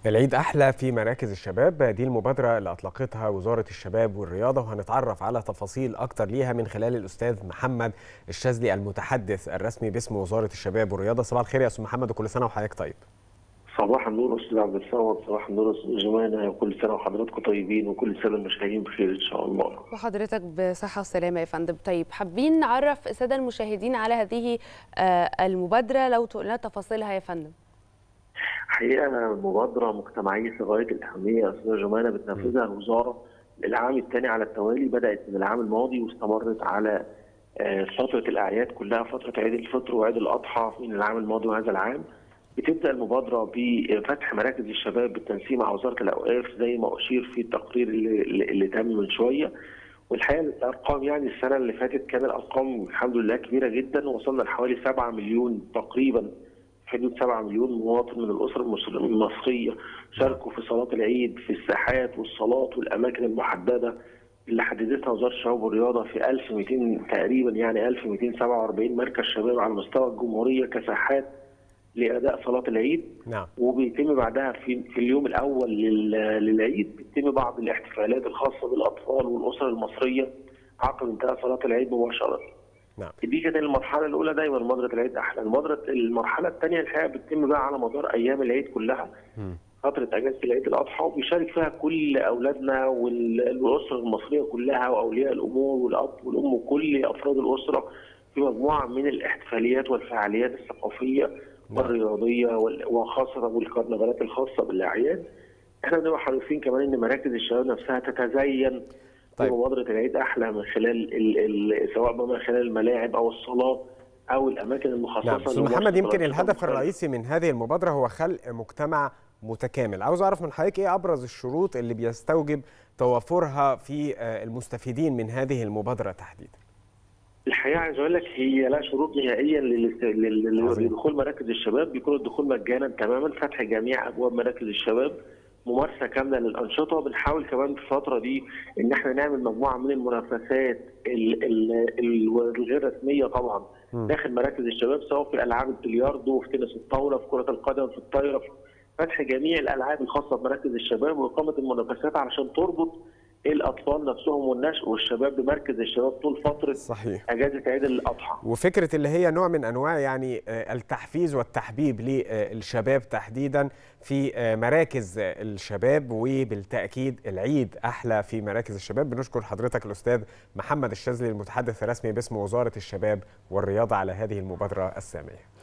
العيد أحلى في مراكز الشباب دي المبادرة اللي أطلقتها وزارة الشباب والرياضة وهنتعرف على تفاصيل أكتر ليها من خلال الأستاذ محمد الشاذلي المتحدث الرسمي باسم وزارة الشباب والرياضة صباح الخير يا أستاذ محمد وكل سنة وحضرتك طيب صباح النور استاذ عبد الصمد صباح النور استاذ جمانه وكل سنه وحضراتكم طيبين وكل سنه المشاهدين بخير ان شاء الله وحضرتك بصحه وسلامه يا فندم طيب حابين نعرف الساده المشاهدين على هذه آه، المبادره لو تقول لنا تفاصيلها يا فندم حقيقه مبادره مجتمعيه في غايه الاهميه يا استاذ جمانه بتنفذها الوزاره للعام الثاني على التوالي بدات من العام الماضي واستمرت على آه، فتره الاعياد كلها فتره عيد الفطر وعيد الاضحى من العام الماضي وهذا العام بتبدا المبادره بفتح مراكز الشباب بالتنسيق مع وزاره الاوقاف زي ما اشير في التقرير اللي, اللي تم من شويه والحقيقه الارقام يعني السنه اللي فاتت كان الارقام الحمد لله كبيره جدا وصلنا لحوالي 7 مليون تقريبا حدود 7 مليون مواطن من الاسر المصريه شاركوا في صلاه العيد في الساحات والصالات والاماكن المحدده اللي حددتها وزاره الشباب والرياضه في 1200 تقريبا يعني 1247 مركز شباب على مستوى الجمهوريه كساحات لاداء صلاه العيد نعم وبيتم بعدها في في اليوم الاول للعيد بيتم بعض الاحتفالات الخاصه بالاطفال والاسر المصريه عقب انتهاء صلاه العيد مباشره. نعم دي كانت المرحله الاولى دايما مبادره العيد احلى، المبادره المرحله الثانيه الحقيقه بتتم بقى على مدار ايام العيد كلها م. فتره اجازه العيد الاضحى وبيشارك فيها كل اولادنا والاسره المصريه كلها واولياء الامور والاب والام وكل افراد الاسره في مجموعه من الاحتفاليات والفعاليات الثقافيه والرياضيه وخاصه والكرنفالات الخاصه بالاعياد احنا بنبقى حريصين كمان ان مراكز الشباب نفسها تتزين طيب. بمبادره العيد احلى من خلال ال ال سواء بقى من خلال الملاعب او الصالات او الاماكن المخصصه نعم أستاذ محمد يمكن الهدف الرئيسي من هذه المبادرة هو خلق مجتمع متكامل عاوز أعرف من حضرتك إيه أبرز الشروط اللي بيستوجب توافرها في المستفيدين من هذه المبادرة تحديدا الحقيقه عايز اقول لك هي لا شروط نهائيا لدخول مراكز الشباب بيكون الدخول مجانا تماما فتح جميع ابواب مراكز الشباب ممارسه كامله للانشطه بنحاول كمان في الفتره دي ان احنا نعمل مجموعه من المنافسات الغير رسميه طبعا م. داخل مراكز الشباب سواء في العاب البلياردو في تنس الطاوله في كره القدم في الطايره فتح جميع الالعاب الخاصه بمراكز الشباب واقامه المنافسات علشان تربط الاطفال نفسهم والنشء والشباب بمركز الشباب طول فتره صحيح اجازه عيد الاضحى وفكره اللي هي نوع من انواع يعني التحفيز والتحبيب للشباب تحديدا في مراكز الشباب وبالتاكيد العيد احلى في مراكز الشباب بنشكر حضرتك الاستاذ محمد الشاذلي المتحدث الرسمي باسم وزاره الشباب والرياضه على هذه المبادره الساميه